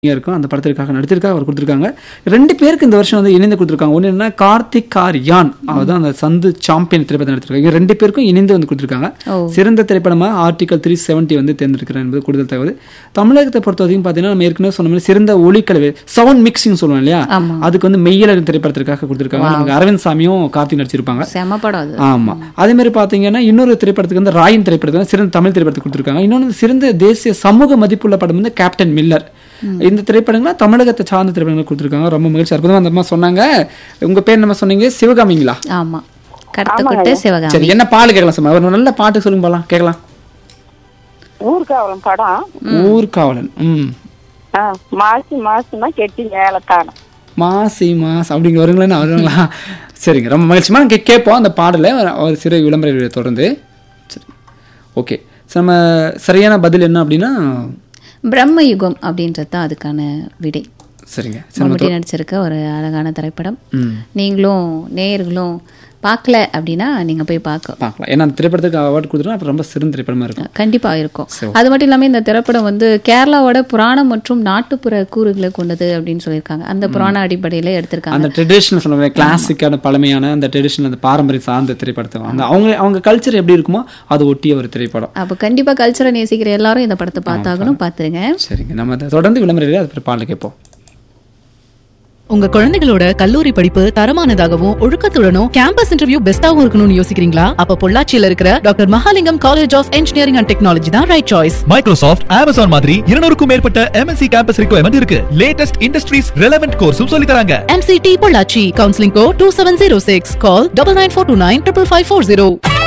இருக்கும் அந்த படத்திற்காக நடித்திருக்காக அவர் கொடுத்துருக்காங்க ரெண்டு பேருக்கு இந்த வருஷம் வந்து இணைந்து கொடுத்துருக்காங்க ஒன்று என்ன கார்த்திக் ஆர் யான் அவர் தான் அந்த சந்து சாம்பியன் திரைப்படம் நடித்திருக்காங்க இங்க ரெண்டு பேருக்கும் இணைந்து வந்து கொடுத்துருக்காங்க ஓ. சிறந்த திரைப்படமாக ஆர்டிகல் த்ரீ செவன்ட்டி வந்து தேர்ந்தெடுக்கிறார் என்பது கூடுதல் தகவல் தமிழகத்தை பொறுத்த வரைக்கும் பார்த்தீங்கன்னா நம்ம ஏற்கனவே சொன்ன மாதிரி சிறந்த ஒளிக்கலவை சவுண்ட் மிக்சிங் சொல்லுவோம் இல்லையா ஆமா. அதுக்கு வந்து மெய்யழகு திரைப்படத்திற்காக கொடுத்துருக்காங்க நமக்கு அரவிந்த் சாமியும் கார்த்திக் நடிச்சிருப்பாங்க செம படம் அது ஆமா அதே மாதிரி பாத்தீங்கன்னா இன்னொரு திரைப்படத்துக்கு வந்து ராயன் திரைப்படத்துக்கு சிறந்த தமிழ் திரைப்படத்துக்கு கொடுத்துருக்காங்க இன்னொன்று சிறந்த தேசிய சமூக மதிப்புள்ள படம் வந்து கேப்டன் மில்லர் இந்த திரைப்படங்கள்லாம் தமிழகத்தை சார்ந்த திரைப்படங்கள் கொடுத்துருக்காங்க ரொம்ப மகிழ்ச்சி அற்புதமா அந்த அம்மா சொன்னாங்க உங்க பேர் நம்ம சொன்னீங்க சிவகாமிங்களா ஆமா கடத்தக்கொட்டை சிவகாமி சரி என்ன பாட்டு கேட்கலாம் சும்மா ஒரு நல்ல பாட்டு சொல்லுங்க போலாம் கேட்கலாம் ஊர்காவலம் படம் ஊர்காவலன் ம் ஆ, மாசி மாசமா கெட்டி மேல காணும் மாசி மாஸ் அப்படிங்க வருங்களேன்னு வருங்களா சரிங்க ரொம்ப மகிழ்ச்சிமா கே கேட்போம் அந்த பாடலை ஒரு- ஒரு சிறு விளம்பர இடைவெளியை தொடர்ந்து சரி ஓகே நம்ம சரியான பதில் என்ன அப்படின்னா பிரம்ம யுகம் அப்படின்றது தான் அதுக்கான விடை சரிங்க சரி நம்ம மம்முட்டி நடிச்சிருக்க ஒரு அழகான திரைப்படம் ம் நீங்களும் நேயர்களும் பார்க்கல அப்படின்னா நீங்க போய் பார்க்க பார்க்கலாம் ஏன்னா அந்த திரைப்படத்துக்கு அவார்டு கொடுத்துட்டா அப்புறம் ரொம்ப சிறந்த திரைப்படமா இருக்கும் கண்டிப்பா இருக்கும் அது மட்டும் இல்லாம இந்த திரைப்படம் வந்து கேரளாவோட புராணம் மற்றும் நாட்டுப்புற கூறுகளை கொண்டது அப்படின்னு சொல்லியிருக்காங்க அந்த புராண அடிப்படையில எடுத்திருக்காங்க அந்த ட்ரெடிஷனல் சொல்லுவாங்க கிளாசிக்கான பழமையான அந்த ட்ரெடிஷனல் அந்த பாரம்பரிய சார்ந்த திரைப்படத்தை அந்த அவங்க அவங்க கல்ச்சர் எப்படி இருக்குமோ அது ஒட்டிய ஒரு திரைப்படம் அப்போ கண்டிப்பா கல்ச்சரை நேசிக்கிற எல்லாரும் இந்த படத்தை பார்த்தாகணும் பார்த்துருங்க சரிங்க நம்ம அதை தொடர்ந்து விளம்பர இடைவெளி அது பாடல கேட்போம் உங்க குழந்தைகளோட கல்லூரி படிப்பு தரமானதாகவும் ஒழுக்கத்துடனும் கேம்பஸ் இன்டர்வியூ பெஸ்டாவும் இருக்கணும்னு யோசிக்கிறீங்களா அப்ப பொள்ளாச்சியில இருக்கிற doctor Mahalingam college of engineering and technology தான் ரைட் சாய்ஸ் மைக்ரோசாஃப்ட் அமேசான் மாதிரி இருநூறுக்கும் மேற்பட்ட எம்என்சி கேம்பஸ் ரிக்வயர்மெண்ட் இருக்கு லேட்டஸ்ட் இண்டஸ்ட்ரீஸ் ரெலவென்ட் கோர்ஸும் சொல்லி தராங்க MCT Pollachi counselling code two seven zero six call double nine four two nine triple five four zero